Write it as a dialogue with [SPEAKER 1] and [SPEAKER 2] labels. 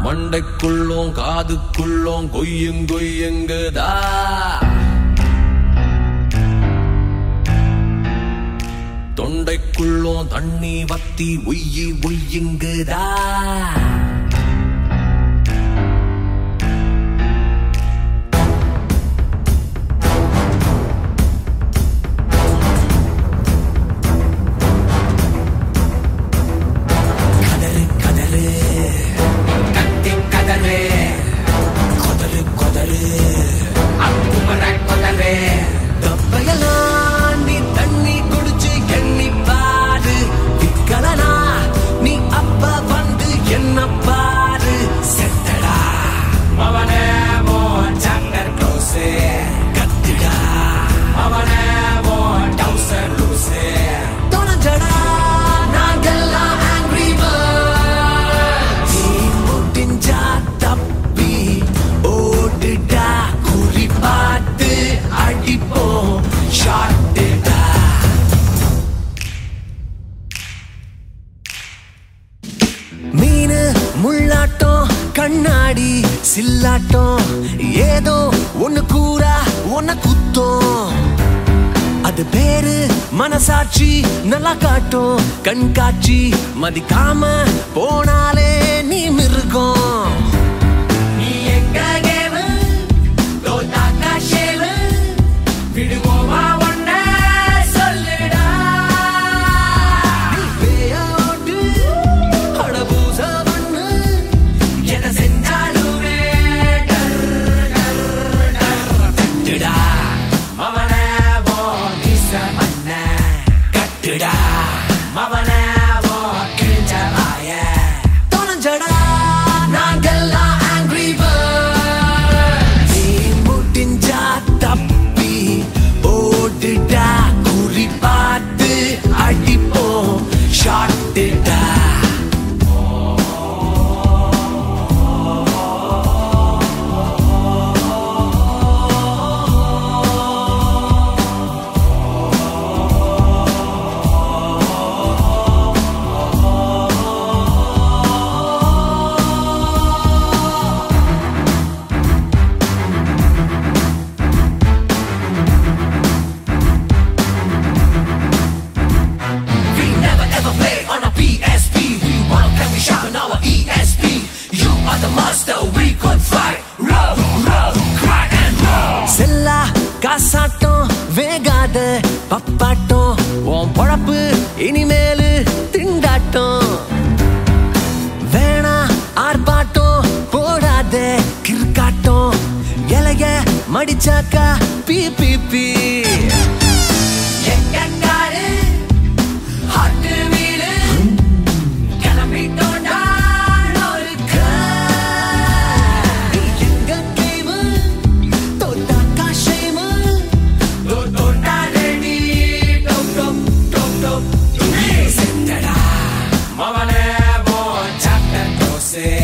[SPEAKER 1] மண்டைக்குள்ளோம் காதுக்குள்ளோம் கொய்யும் கொய்யுங்குதா தொண்டைக்குள்ளோம் தண்ணி வத்தி ஒய்யி ஒய்யுங்குதா கதறு கதறு கத்தி கதறு கொதறு கொதறு அக்குமர கொதறு தப்பையெல்லாம் நீ தண்ணி குடிச்சு எண்ணி பாரு விக்கலனா நீ அப்ப வந்து என்ன பாரு செத்தடா மவனே மோ சங்கர் க்ளோஸு கத்திடா மவனே மோ டவுசர் லூசு தொலைஞ்சடா நாங்கெல்லாம் angry birds. நீ முடிஞ்சா தப்பி ஓடுடா குறி பார்த்து அடிப்போம் ஷாட்டுடா மீனு முள்ளாட்டம் கண்ணாடி சில்லாட்டம் ஏதோ ஒண்ணு கூறா ஒன்ன குத்தம் அது பேரு மனசாட்சி நல்லா காட்டும் கண் காட்சி மதிக்காம போனாலே நீ மிருகம் நீ எங்க கேமு தோத்தாக்கா ஷேமு விடுவோமா ஒன்ன சொல்லுடா நீ பேயோட்டு அடபூச பண்ணு எதை செஞ்சாலுமே டர் டர் டர் தட்டுடா மவனே போ நிச மன்ன கட்டுடா மவனே போ கிழிஞ்ச வாய தொலைஞ்சடா நாங்கெல்லாம் angry birds. நீ முடிஞ்சா தப்பி ஓடுடா குறி பார்த்து அடிப்போம் ஷாட்டுடா We never ever play on a PSP. We welcome we sharpen our ESP. You are the master, we could fight. Roll, roll, cry and roll. செல்லா காசாட்டம் வேகாத பப்பாட்டம் உன் பொழப்பு இனிமேலு திண்டாட்டம் வேணா ஆர்ப்பாட்டம் போடாத கிறுக்காட்டம் இலைய மடிச்சாக்கா பீ பீ பீ எங்கங்காரு ஹாட்டு வீடு கிளம்பிட்டோண்டா நொறுக்க. நீ எங்க game? தோத்தாக்கா shame. தோ தோட்டா ready. டொப் டொப் டொப் டொப். நீ செத்தடா. மவனே போ chapter close.